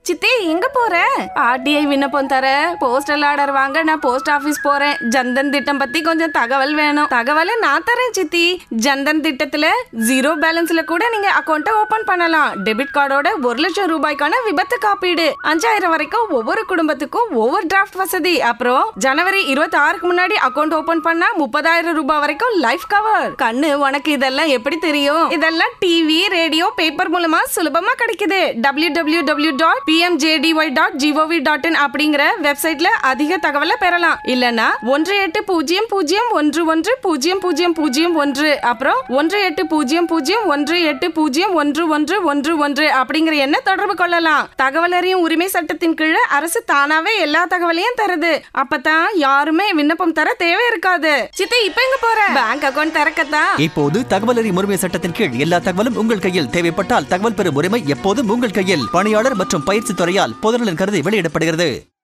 சித்தி எங்க போற ஆர்டிஐ விண்ணப்பம் தர போஸ்டல் ஆர்டர் வாங்க நான் போஸ்ட் ஆபீஸ் போறேன் ஜன்தன் திட்டம் பத்தி கொஞ்சம் தகவல் வேணும் தகவலை நான் தரேன் சித்தி ஜன்தன் திட்டத்துல ஜீரோ பேலன்ஸ்ல கூட நீங்க அக்கௌண்ட்டை ஓபன் பண்ணலாம் டெபிட் கார்டோட ஒரு லட்சம் ரூபாய்க்கான விபத்து காப்பீடு அஞ்சாயிரம் வரைக்கும் ஒவ்வொரு குடும்பத்துக்கும் ஒவ்வொரு டிராஃப்ட் வசதி அப்புறம் ஜனவரி இருபத்தி ஆறுக்கு முன்னாடி அக்கௌண்ட் ஓபன் பண்ணா முப்பதாயிரம் ரூபாய் வரைக்கும் லைஃப் கவர் கண்ணு உனக்கு இதெல்லாம் எப்படி தெரியும் இதெல்லாம் டிவி ரேடியோ பேப்பர் மூலமா சுலபமா கிடைக்குது W W W dot PMJDY dot GOV dot in அப்படிங்கிற வெப்சைட்ல அதிக தகவலை பெறலாம் இல்லனா ஒன்று எட்டு பூஜ்ஜியம் பூஜ்ஜியம் ஒன்று ஒன்று பூஜ்ஜியம் பூஜ்ஜியம் பூஜ்ஜியம் ஒன்று அப்புறம் ஒன்று எட்டு பூஜ்ஜியம் பூஜ்ஜியம் ஒன்று எட்டு பூஜ்ஜியம் ஒன்று ஒன்று ஒன்று ஒன்று அப்படிங்கிற எண்ணை தொடர்பு கொள்ளலாம் தகவல் அறியும் உரிமை சட்டத்தின் கீழே அரசு தானாவே எல்லா தகவலையும் தருது அப்பதான் யாருமே விண்ணப்பம் தர தேவை இருக்காது சித்தி இப்ப எங்க போற பேங்க் அக்கவுண்ட் திறக்கத்தான் இப்போது தகவல் அறியும் உரிமை சட்டத்தின் கீழ் எல்லா தகவலும் உங்கள் கையில் தேவைப்பட்டால் தகவல் பெறும் உரிமை எப்போதும் உங்கள் கையில் பணியாளர் மற்றும் பயிற்சி துறையால் பொதுநலன் கருதி வெளியிடப்படுகிறது